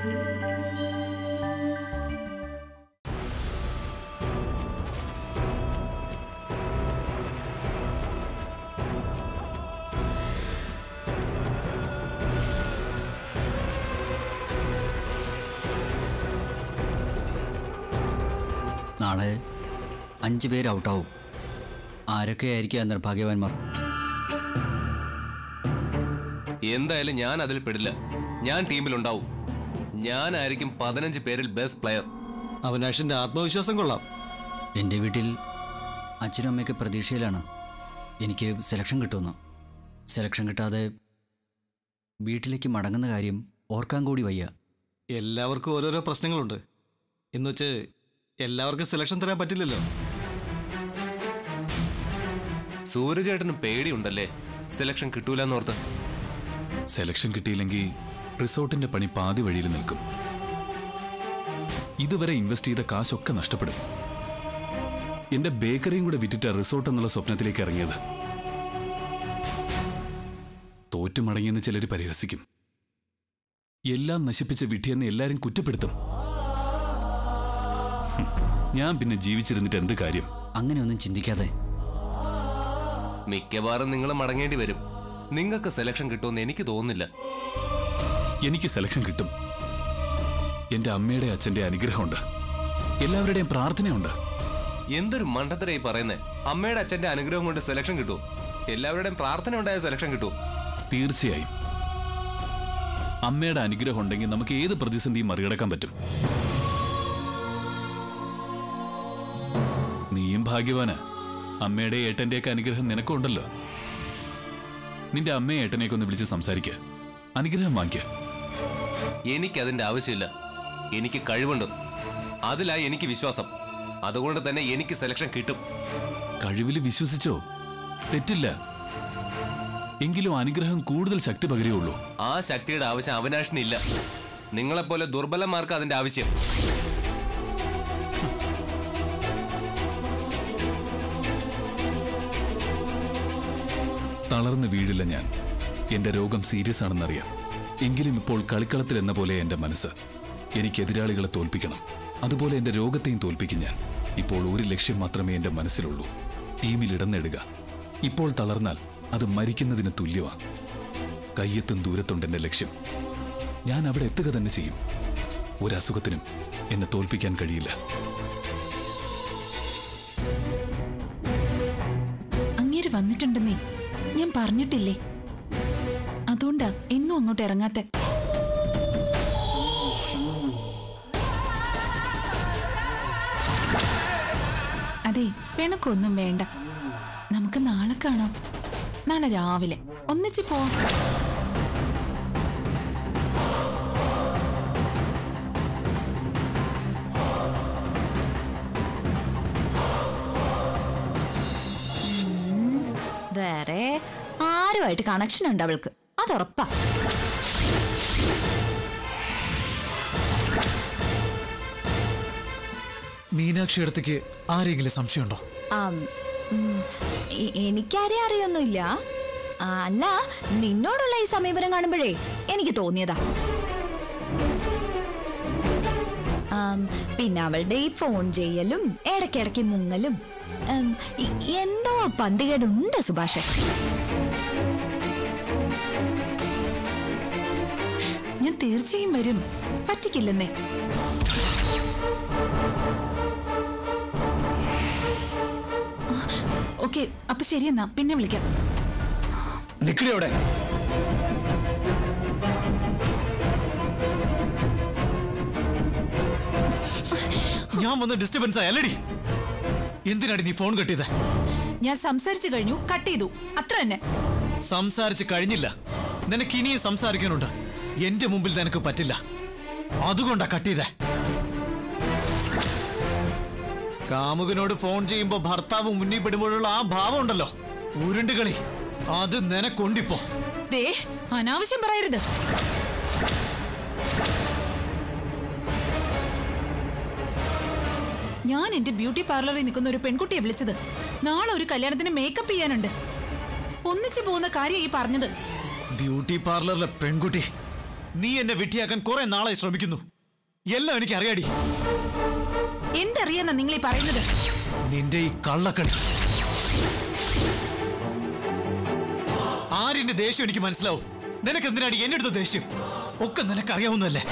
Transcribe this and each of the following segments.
നാളെ അഞ്ച് പേര് ഔട്ടാവും ആരൊക്കെയായിരിക്കും ആ നിർഭാഗ്യവാന്മാർ എന്തായാലും ഞാൻ അതിൽ പെടില്ല ഞാൻ ടീമിലുണ്ടാവും ഞാനായിരിക്കും പതിനഞ്ച് പേരിൽ ബെസ്റ്റ് പ്ലെയർ അവിനാഷിന്റെ ആത്മവിശ്വാസം കൊള്ളാം എൻ്റെ വീട്ടിൽ അച്ഛനും അമ്മയൊക്കെ പ്രതീക്ഷയിലാണ് എനിക്ക് സെലക്ഷൻ കിട്ടുമെന്ന് സെലക്ഷൻ കിട്ടാതെ വീട്ടിലേക്ക് മടങ്ങുന്ന കാര്യം ഓർക്കാൻ കൂടി വയ്യ എല്ലാവർക്കും ഓരോരോ പ്രശ്നങ്ങളുണ്ട് എന്ന് വെച്ച് എല്ലാവർക്കും സെലക്ഷൻ തരാൻ പറ്റില്ലല്ലോ സൂര്യചേട്ടനും പേടിയുണ്ടല്ലേ സെലക്ഷൻ കിട്ടൂലെന്നോർത്ത് സെലക്ഷൻ കിട്ടിയില്ലെങ്കിൽ റിസോർട്ടിന്റെ പണി പാതി വഴിയിൽ നിൽക്കും ഇതുവരെ ഇൻവെസ്റ്റ് ചെയ്ത കാശൊക്കെ നഷ്ടപ്പെടും എന്റെ ബേക്കറിയും കൂടെ വിറ്റിട്ട റിസോർട്ട് എന്നുള്ള സ്വപ്നത്തിലേക്ക് ഇറങ്ങിയത് തോറ്റു മടങ്ങിയെന്ന് ചിലർ പരിഹസിക്കും എല്ലാം നശിപ്പിച്ച വിട്ടിയെന്ന് എല്ലാരും കുറ്റപ്പെടുത്തും ഹും, ഞാൻ പിന്നെ ജീവിച്ചിരുന്നിട്ട് എന്ത് കാര്യം അങ്ങനെയൊന്നും ചിന്തിക്കാതെ മിക്കവാറും നിങ്ങൾ മടങ്ങേണ്ടി വരും നിങ്ങൾക്ക് സെലക്ഷൻ കിട്ടുമെന്ന് എനിക്ക് തോന്നുന്നില്ല എനിക്ക് സെലക്ഷൻ കിട്ടും എന്റെ അമ്മയുടെ അച്ഛന്റെ അനുഗ്രഹമുണ്ട് എല്ലാവരുടെയും പ്രാർത്ഥനയുണ്ട് എന്തൊരു മണ്ടത്തരായി പറയുന്നേ അമ്മയുടെ അച്ഛന്റെ അനുഗ്രഹം കൊണ്ട് സെലക്ഷൻ കിട്ടും എല്ലാവരുടെയും പ്രാർത്ഥന ഉണ്ടായ സെലക്ഷൻ കിട്ടും തീർച്ചയായും അമ്മയുടെ അനുഗ്രഹം ഉണ്ടെങ്കിൽ നമുക്ക് ഏത് പ്രതിസന്ധിയും മറികടക്കാൻ പറ്റും നീയും ഭാഗ്യവാന് അമ്മയുടെ ഏട്ടന്റെയൊക്കെ അനുഗ്രഹം നിനക്കും ഉണ്ടല്ലോ നിന്റെ അമ്മയെ ഏട്ടനെയൊക്കെ ഒന്ന് വിളിച്ച് സംസാരിക്കുക അനുഗ്രഹം വാങ്ങിക്ക എനിക്കതിന്റെ ആവശ്യമില്ല എനിക്ക് കഴിവുണ്ട് അതിലായി എനിക്ക് വിശ്വാസം അതുകൊണ്ട് തന്നെ എനിക്ക് സെലക്ഷൻ കിട്ടും കഴിവിൽ വിശ്വസിച്ചോ തെറ്റില്ല എങ്കിലും അനുഗ്രഹം കൂടുതൽ ശക്തി പകരുകയുള്ളൂ ആ ശക്തിയുടെ ആവശ്യം അവനാഷിനില്ല നിങ്ങളെപ്പോലെ ദുർബലന്മാർക്ക് അതിന്റെ ആവശ്യം തളർന്ന് വീഴില്ല ഞാൻ എന്റെ രോഗം സീരിയസ് ആണെന്നറിയാം എങ്കിലും ഇപ്പോൾ കളിക്കളത്തിൽ എന്ന പോലെ എന്റെ മനസ്സ് എനിക്ക് എതിരാളികളെ തോൽപ്പിക്കണം അതുപോലെ എന്റെ രോഗത്തെയും തോൽപ്പിക്കും ഞാൻ ഇപ്പോൾ ഒരു ലക്ഷ്യം മാത്രമേ എന്റെ മനസ്സിലുള്ളൂ ടീമിൽ ഇടം നേടുക ഇപ്പോൾ തളർന്നാൽ അത് മരിക്കുന്നതിന് തുല്യമാ കയ്യെത്തും ദൂരത്തുണ്ട് എന്റെ ലക്ഷ്യം ഞാൻ അവിടെ എത്തുക തന്നെ ചെയ്യും ഒരസുഖത്തിനും എന്നെ തോൽപ്പിക്കാൻ കഴിയില്ല അങ്ങേര് വന്നിട്ടുണ്ടെന്നേ ഞാൻ പറഞ്ഞിട്ടില്ലേ അതുകൊണ്ടാ എന്നും അങ്ങോട്ട് ഇറങ്ങാത്തെ അതെ പിണക്കൊന്നും വേണ്ട നമുക്ക് നാളെ കാണാം നാളെ രാവിലെ ഒന്നിച്ച് പോവാം വേറെ ആരുമായിട്ട് കണക്ഷൻ ഉണ്ട് അവൾക്ക് അതുറപ്പാ മീനാക്ഷി അടുത്തേക്ക് ആരെങ്കിലും സംശയമുണ്ടോ ആം, ഉം, എ- എനിക്കാരെ അറിയൊന്നുമില്ല ആ, അല്ല നിന്നോടുള്ള ഈ സമീപനം കാണുമ്പോഴേ എനിക്ക് തോന്നിയതാ ആം, പിന്നെ അവളുടെ ഈ ഫോൺ ചെയ്യലും ഇടയ്ക്കിടയ്ക്ക് മുങ്ങലും ഉം, ഇ- എന്തോ പന്തികേടുണ്ട് സുഭാഷ് ഞാൻ തീർച്ചയായും വരും പറ്റിക്കില്ലെന്നേ ഓക്കെ അപ്പൊ ശരിയെന്നാ പിന്നെ വിളിക്കാം നിക്കടി അവിടെ ഞാൻ വന്ന് ഡിസ്റ്റർബൻസ് ആയല്ലടി എന്തിനാടി നീ ഫോൺ കെട്ടിയത് ഞാൻ സംസാരിച്ചു കഴിഞ്ഞു കട്ട് ചെയ്തു അത്ര തന്നെ സംസാരിച്ച് കഴിഞ്ഞില്ല നിനക്ക് ഇനിയും സംസാരിക്കാനുണ്ട് എന്റെ മുമ്പിൽ നിനക്ക് പറ്റില്ല അതുകൊണ്ടാ കട്ടിയതേ കാമുകനോട് ഫോൺ ചെയ്യുമ്പോ ഭർത്താവ് മുന്നിൽ പെടുമ്പോഴുള്ള ആ ഭാവം ഉണ്ടല്ലോ ഉരുണ്ടുകളി അത് നിനക്കൊണ്ടിപ്പോ ദേ അനാവശ്യം പറയരുത് ഞാൻ എന്റെ ബ്യൂട്ടി പാർലറിൽ നിൽക്കുന്ന ഒരു പെൺകുട്ടിയെ വിളിച്ചത് നാളെ ഒരു കല്യാണത്തിന് മേക്കപ്പ് ചെയ്യാനുണ്ട് ഒന്നിച്ചു പോകുന്ന കാര്യം ഈ പറഞ്ഞത് ബ്യൂട്ടി പാർലറിലെ പെൺകുട്ടി നീ എന്നെ വിട്ടിയാക്കാൻ കുറെ നാളായി ശ്രമിക്കുന്നു എല്ലാം എനിക്ക് അറിയാടി എന്തറിയാന്നാ നിങ്ങൾ ഈ പറയുന്നത് നിന്റെ ഈ കള്ളക്കളി ആര്യന്റെ ദേഷ്യം എനിക്ക് മനസ്സിലാവും നിനക്ക് എന്തിനാടി എന്റെ അടുത്ത ദേഷ്യം ഒക്കെ നിനക്കറിയാവുന്നല്ലേ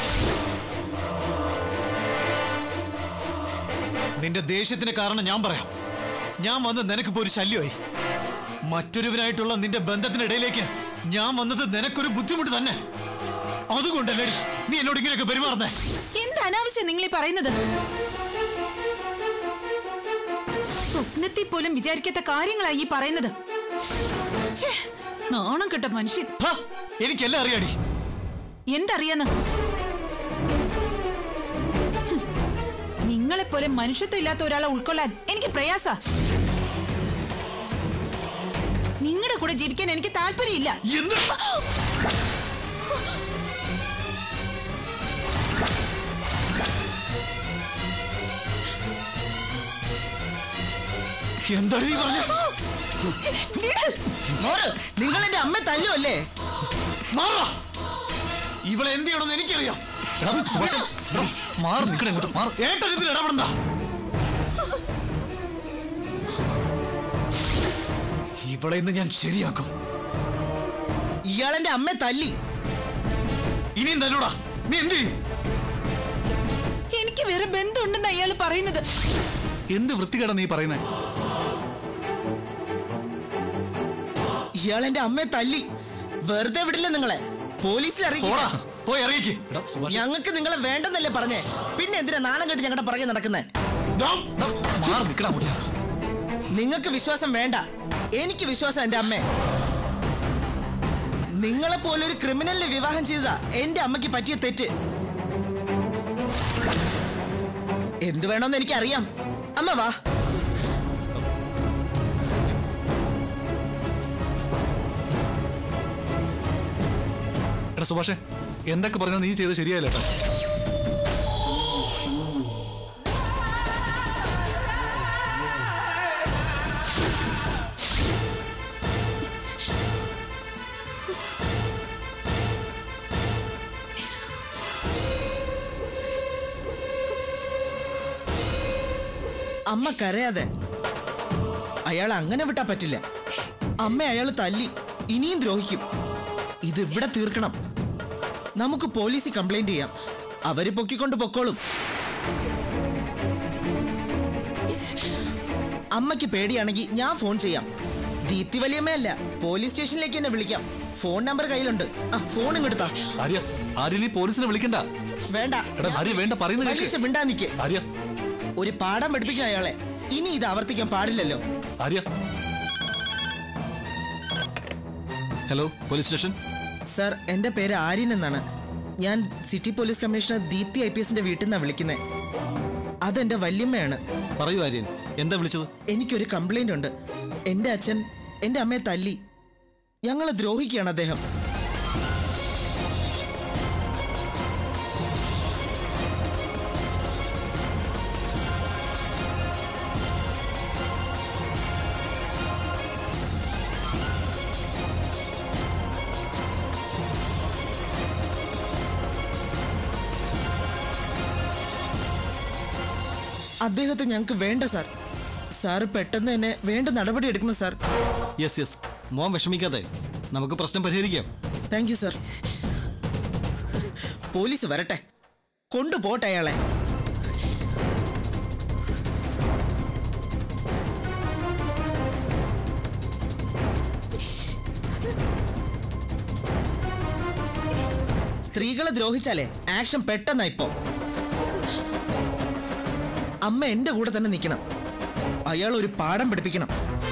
നിന്റെ ദേഷ്യത്തിന് കാരണം ഞാൻ പറയാം ഞാൻ വന്ന് നിനക്കിപ്പോ ഒരു ശല്യമായി മറ്റൊരുവനായിട്ടുള്ള നിന്റെ ബന്ധത്തിനിടയിലേക്ക് ഞാൻ വന്നത് നിനക്കൊരു ബുദ്ധിമുട്ട് തന്നെ അതുകൊണ്ടല്ലേ നീ എന്നോട് ഇങ്ങനെയൊക്കെ പെരുമാറുന്നേ എന്ത് അനാവശ്യം നിങ്ങൾ ഈ പറയുന്നത് സ്വപ്നത്തിൽ പോലും വിചാരിക്കാത്ത കാര്യങ്ങളായി ഈ പറയുന്നത് ഛേ, നാണം കെട്ട മനുഷ്യൻ ഹാ, എനിക്കെല്ലാം അറിയാടി എന്തറിയാന്ന് ഹും, നിങ്ങളെപ്പോലെ മനുഷ്യത്വം ഇല്ലാത്ത ഒരാളെ ഉൾക്കൊള്ളാൻ എനിക്ക് പ്രയാസ നിങ്ങളുടെ കൂടെ ജീവിക്കാൻ എനിക്ക് താല്പര്യമില്ല എന്ത് എന്താണ് നീ പറഞ്ഞ നിങ്ങൾ എന്റെ അമ്മ തല്ലുമല്ലേ മാറാ ഇവളെ എന്ത് ചെയ്യണമെന്ന് എനിക്കറിയാം മാറി നിൽക്കണേ ഇങ്ങോട്ട് മാറി ഏട്ടൻ ഇതിൽ ഇടപെടണ്ട ഇവളെ ഇന്ന് ഞാൻ ശരിയാക്കും ഇയാളെന്റെ അമ്മ തല്ലി ഇനിയും തന്നൂടാ നീ എന്ത് ചെയ്യും എനിക്ക് വേറെ ബന്ധമുണ്ടെന്ന് അയാൾ പറയുന്നത് എന്ത് വൃത്തികേടാ നീ പറയുന്നേ ഇയാളെന്റെ അമ്മയെ തല്ലി വെറുതെ വിടില്ല നിങ്ങളെ പോലീസിൽ പോടാ അറിയിക്കും പോയി അറിയിക്ക് ഞങ്ങൾക്ക് നിങ്ങളെ വേണ്ടെന്നല്ലേ പറഞ്ഞേ പിന്നെ എന്തിനാ നാണം കെട്ട് ഞങ്ങളുടെ പുറകെ നടക്കുന്നേ മാറി നിൽക്കണ അങ്ങോട്ട് നിങ്ങൾക്ക് വിശ്വാസം വേണ്ട എനിക്ക് വിശ്വാസം എന്റെ അമ്മേ നിങ്ങളെ പോലെ ഒരു ക്രിമിനലിനെ വിവാഹം ചെയ്തതാ എന്റെ അമ്മയ്ക്ക് പറ്റിയ തെറ്റ് എന്തു വേണമെന്ന് എനിക്കറിയാം അമ്മ വാ എടാ സുഭാഷേ എന്തൊക്കെ പറഞ്ഞാൽ നീ ചെയ്ത് ശരിയായില്ല കേട്ടോ അമ്മ കരയാതെ അയാൾ അങ്ങനെ വിട്ടാ പറ്റില്ല അമ്മ അയാൾ തല്ലി ഇനിയും ദ്രോഹിക്കും ഇത് ഇവിടെ തീർക്കണം നമുക്ക് പോലീസിൽ കംപ്ലൈന്റ് ചെയ്യാം അവര് പൊക്കിക്കൊണ്ട് പൊക്കോളും അമ്മയ്ക്ക് പേടിയാണെങ്കിൽ ഞാൻ ഫോൺ ചെയ്യാം ദീപ്തി വലിയമ്മയല്ല പോലീസ് സ്റ്റേഷനിലേക്ക് എന്നെ വിളിക്കാം ഫോൺ നമ്പർ കയ്യിലുണ്ട് ആ ഫോൺ ഇങ്ങെടുത്താ ആര്യ ആര്യ നീ പോലീസിനെ വിളിക്കണ്ട വേണ്ട എടാ ആര്യ വേണ്ട പറയുന്ന വലിച്ച കേൾക്ക് മിണ്ടാ നിക്ക് ആര്യ ഒരു പാഠം പഠിപ്പിക്കണം അയാളെ ഇനി ഇത് ആവർത്തിക്കാൻ പാടില്ലല്ലോ Arya hello police station sir എന്റെ പേര് ആര്യൻ എന്നാണ് ഞാൻ city police commissioner Deepthi I P എസിന്റെ വീട്ടിൽ നിന്നാണ് വിളിക്കുന്നത് അതെന്റെ വല്യമ്മയാണ് പറയൂ ആര്യൻ എന്താ വിളിച്ചത് എനിക്കൊരു കംപ്ലൈന്റ് ഉണ്ട് എന്റെ അച്ഛൻ എന്റെ അമ്മയെ തല്ലി ഞങ്ങളെ ദ്രോഹിക്കുകയാണ് അദ്ദേഹം അദ്ദേഹത്തെ ഞങ്ങൾക്ക് വേണ്ട സാർ സാർ പെട്ടെന്ന് തന്നെ വേണ്ട നടപടി എടുക്കണം സാർ യെസ് യെസ് മോൻ വിഷമിക്കാതെ നമുക്ക് പ്രശ്നം പരിഹരിക്കാം താങ്ക് യു സാർ പോലീസ് വരട്ടെ കൊണ്ടുപോട്ടെ അയാളെ സ്ത്രീകളെ ദ്രോഹിച്ചാലേ ആക്ഷൻ പെട്ടെന്നാ ഇപ്പോ അമ്മ എന്റെ കൂടെ തന്നെ നിൽക്കണം അയാൾ ഒരു പാഠം പഠിപ്പിക്കണം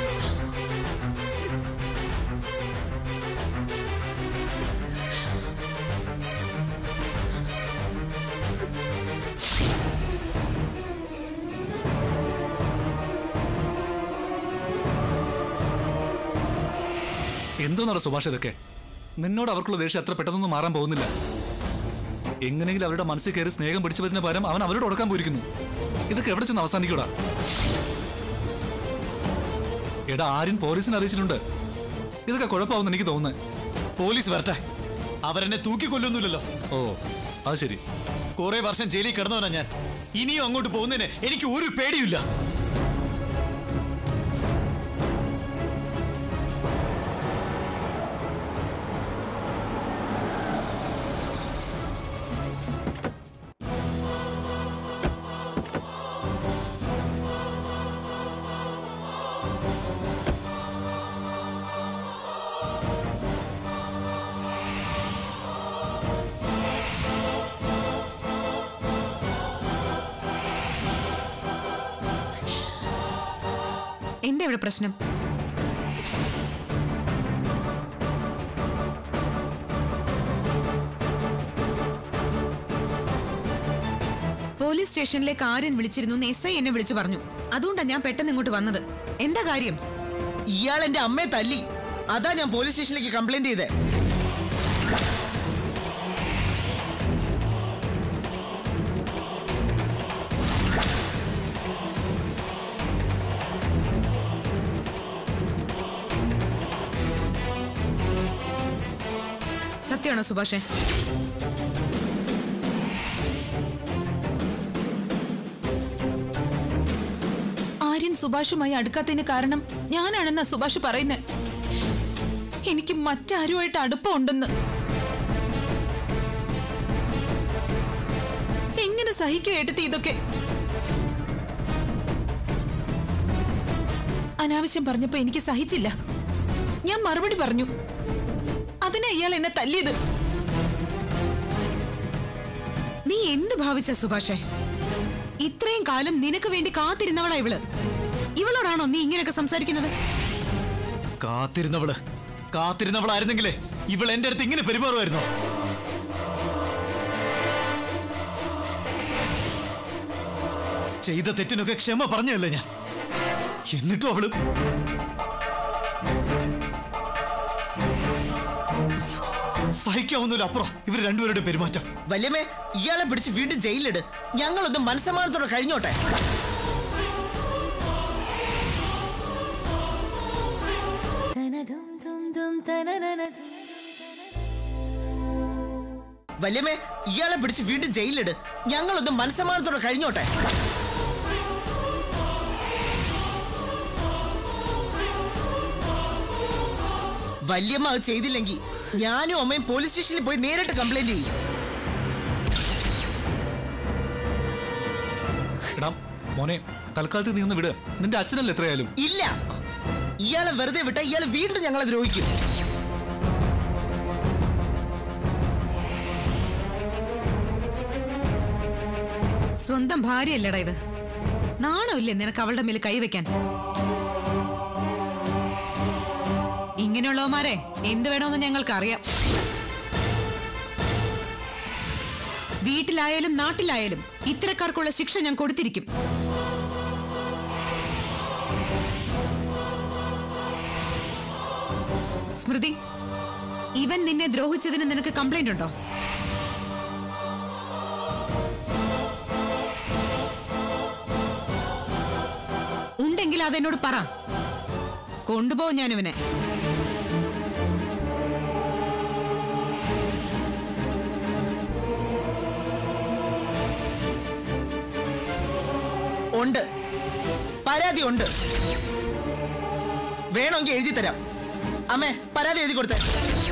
എന്തോന്നാണ് സുഭാഷ് ഇതൊക്കെ നിന്നോട് അവർക്കുള്ള ദേഷ്യം അത്ര പെട്ടെന്നൊന്നും മാറാൻ പോകുന്നില്ല എങ്ങനെയെങ്കിലും അവരുടെ മനസ്സിൽ കയറി സ്നേഹം പിടിച്ചു പറ്റുന്ന പകരം അവൻ അവരോട് ഉടക്കാൻ പോയിരിക്കുന്നു ഇതൊക്കെ എവിടെ ചെന്ന് അവസാനിക്കൂടാ എടാ ആര്യൻ പോലീസിനെ അറിയിച്ചിട്ടുണ്ട് ഇതൊക്കെ കുഴപ്പമാവുന്ന എനിക്ക് തോന്നുന്നത് പോലീസ് വരട്ടെ അവരെന്നെ തൂക്കിക്കൊല്ലൊന്നുമില്ലല്ലോ ഓ അത് ശരി കുറെ വർഷം ജയിലിൽ കിടന്നവനാ ഞാൻ ഇനിയും അങ്ങോട്ട് പോകുന്നതിന് എനിക്ക് ഒരു പേടിയില്ല എന്താ ഇവിടെ പ്രശ്നം പോലീസ് സ്റ്റേഷനിലേക്ക് ആര്യൻ വിളിച്ചിരുന്നു എന്ന് എസ് ഐ എന്നെ വിളിച്ചു പറഞ്ഞു അതുകൊണ്ടാണ് ഞാൻ പെട്ടെന്ന് ഇങ്ങോട്ട് വന്നത് എന്താ കാര്യം ഇയാൾ എന്റെ അമ്മയെ തല്ലി അതാ ഞാൻ പോലീസ് സ്റ്റേഷനിലേക്ക് കംപ്ലൈന്റ് ചെയ്തേ സത്യമാണോ സുഭാഷേ ആര്യൻ സുഭാഷുമായി അടുക്കാത്തതിന് കാരണം ഞാനാണെന്നാ സുഭാഷ് പറയുന്നത് എനിക്ക് മറ്റാരുമായിട്ട് അടുപ്പമുണ്ടെന്ന് എങ്ങനെ സഹിക്കും ഏട്ടത്തി ഇതൊക്കെ അനാവശ്യം പറഞ്ഞപ്പോ എനിക്ക് സഹിച്ചില്ല ഞാൻ മറുപടി പറഞ്ഞു അതിനാ ഇയാൾ എന്നെ തല്ലിയത് നീ എന്ത് ഭാവിച്ച സുഭാഷേ ഇത്രയും കാലം നിനക്ക് വേണ്ടി കാത്തിരുന്നവളാ ഇവള് ഇവളോടാണോ നീ ഇങ്ങനെയൊക്കെ സംസാരിക്കുന്നത് കാത്തിരുന്നവള് കാത്തിരുന്നവളായിരുന്നെങ്കിലേ ഇവൾ എന്റെ അടുത്ത് ഇങ്ങനെ പെരുമാറുമായിരുന്നോ ചെയ്ത തെറ്റിനൊക്കെ ക്ഷമ പറഞ്ഞതല്ലേ ഞാൻ എന്നിട്ടും അവള് സഹിക്കാവുന്നതിലും അപ്പുറം ഇവർ രണ്ടുപേരുടെ പെരുമാറ്റം വല്യമ്മേ ഇയാളെ പിടിച്ച് വീണ്ടും ജയിലിലിട് ഞങ്ങളൊന്ന് മനസ്സമാനത്തോടെ കഴിഞ്ഞോട്ടെ വല്യമ്മേ ഇയാളെ പിടിച്ച് വീണ്ടും ജയിലിലിട് ഞങ്ങളൊന്ന് മനസ്സമാനത്തോടെ കഴിഞ്ഞോട്ടെ വല്യമ്മ അത് ചെയ്തില്ലെങ്കിൽ ഞാനും അമ്മയും പോലീസ് സ്റ്റേഷനിൽ പോയി നേരിട്ട് കംപ്ലൈന്റ് ചെയ്യും എടാ മോനെ തൽക്കാലത്ത് നീ ഒന്ന് വിട് നിന്റെ അച്ഛനല്ലേ എത്രയായാലും ഇല്ല ഇയാളെ വെറുതെ വിട്ട ഇയാൾ വീണ്ടും ഞങ്ങളെ ദ്രോഹിക്കും സ്വന്തം ഭാര്യയല്ലടാ ഇത് നാണമില്ലേ നിനക്ക് അവളുടെ മേൽ കൈവയ്ക്കാൻ ഇങ്ങനെയുള്ളവന്മാരെ എന്ത് വേണമെന്ന് ഞങ്ങൾക്കറിയാം വീട്ടിലായാലും നാട്ടിലായാലും ഇത്തരക്കാർക്കുള്ള ശിക്ഷ ഞാൻ കൊടുത്തിരിക്കും സ്മൃതി ഇവൻ നിന്നെ ദ്രോഹിച്ചതിന് നിനക്ക് കംപ്ലൈന്റ് ഉണ്ടോ ഉണ്ടെങ്കിൽ അതെന്നോട് പറ കൊണ്ടുപോകും ഞാൻ ഇവനെ ഉണ്ട് പരാതി ഉണ്ട് വേണമെങ്കിൽ എഴുതി തരാം അമ്മേ പരാതി എഴുതി കൊടുത്തേ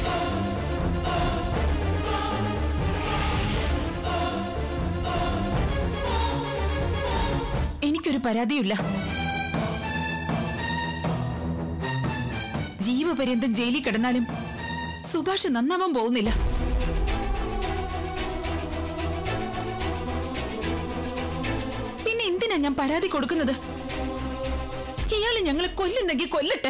എനിക്കൊരു പരാതിയില്ല ജീവപര്യന്തം ജയിലിൽ കിടന്നാലും സുഭാഷ് നന്നാവാൻ പോകുന്നില്ല പിന്നെ എന്തിനാ ഞാൻ പരാതി കൊടുക്കുന്നത് ഇയാള് ഞങ്ങളെ കൊല്ലുന്നെങ്കിൽ കൊല്ലട്ടെ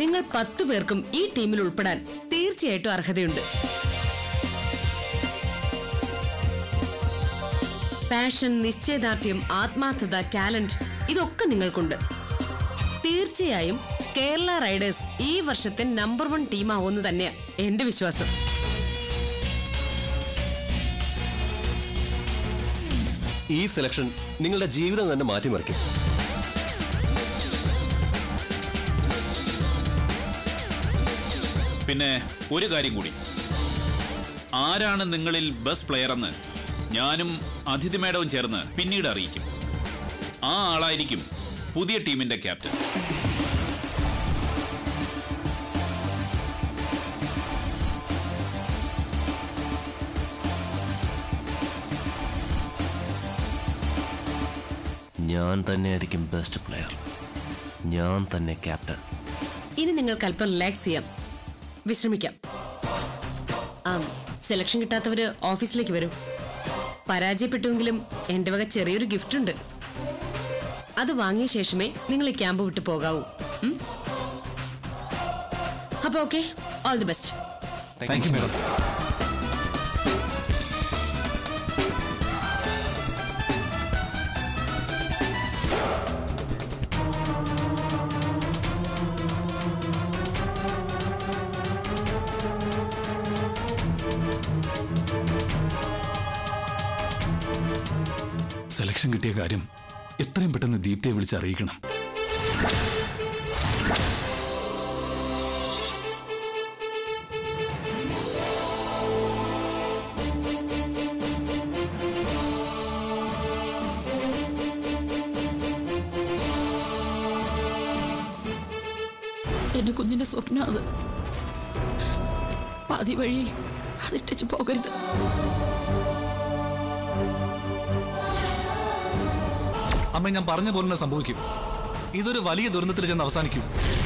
നിങ്ങൾ പത്തു പേർക്കും ഈ ടീമിൽ ഉൾപ്പെടാൻ തീർച്ചയായിട്ടും അർഹതയുണ്ട് പാഷൻ നിശ്ചയദാർഢ്യം ആത്മാർത്ഥത ടാലന്റ് ഇതൊക്കെ നിങ്ങൾക്കുണ്ട് തീർച്ചയായും കേരള റൈഡേഴ്സ് ഈ വർഷത്തെ നമ്പർ വൺ ടീമാവുമെന്ന് തന്നെയാ എന്റെ വിശ്വാസം ഈ സെലക്ഷൻ നിങ്ങളുടെ ജീവിതം തന്നെ മാറ്റിമറിക്കും പിന്നെ ഒരു കാര്യം കൂടി ആരാണ് നിങ്ങളിൽ ബെസ്റ്റ് പ്ലെയർ എന്ന് ഞാനും അതിഥി മേഡവും ചേർന്ന് പിന്നീട് അറിയിക്കും ആ ആളായിരിക്കും പുതിയ ടീമിന്റെ ക്യാപ്റ്റൻ ഞാൻ തന്നെയായിരിക്കും ബെസ്റ്റ് പ്ലെയർ ഞാൻ തന്നെ ക്യാപ്റ്റൻ ഇനി നിങ്ങൾക്ക് അല്പം റിലാക്സ് ചെയ്യാം വിശ്രമിക്കാം ആ സെലക്ഷൻ കിട്ടാത്തവര് ഓഫീസിലേക്ക് വരും പരാജയപ്പെട്ടുവെങ്കിലും എന്റെ വക ചെറിയൊരു ഗിഫ്റ്റ് ഉണ്ട് അത് വാങ്ങിയ ശേഷമേ നിങ്ങൾ ഈ ക്യാമ്പ് വിട്ടു പോകാവൂ ഉം? അപ്പൊ okay all the best thank you madam selection കിട്ടിയ കാര്യം എത്രയും പെട്ടെന്ന് ദീപ്തിയെ വിളിച്ച് അറിയിക്കണം എന്റെ കുഞ്ഞിന്റെ സ്വപ്നം അത് പാതി വഴിയിൽ അതിട്ടച്ച് പോകരുത് അമ്മ ഞാൻ പറഞ്ഞ പോലെ തന്നെ സംഭവിക്കും ഇതൊരു വലിയ ദുരന്തത്തിൽ ചെന്ന് അവസാനിക്കും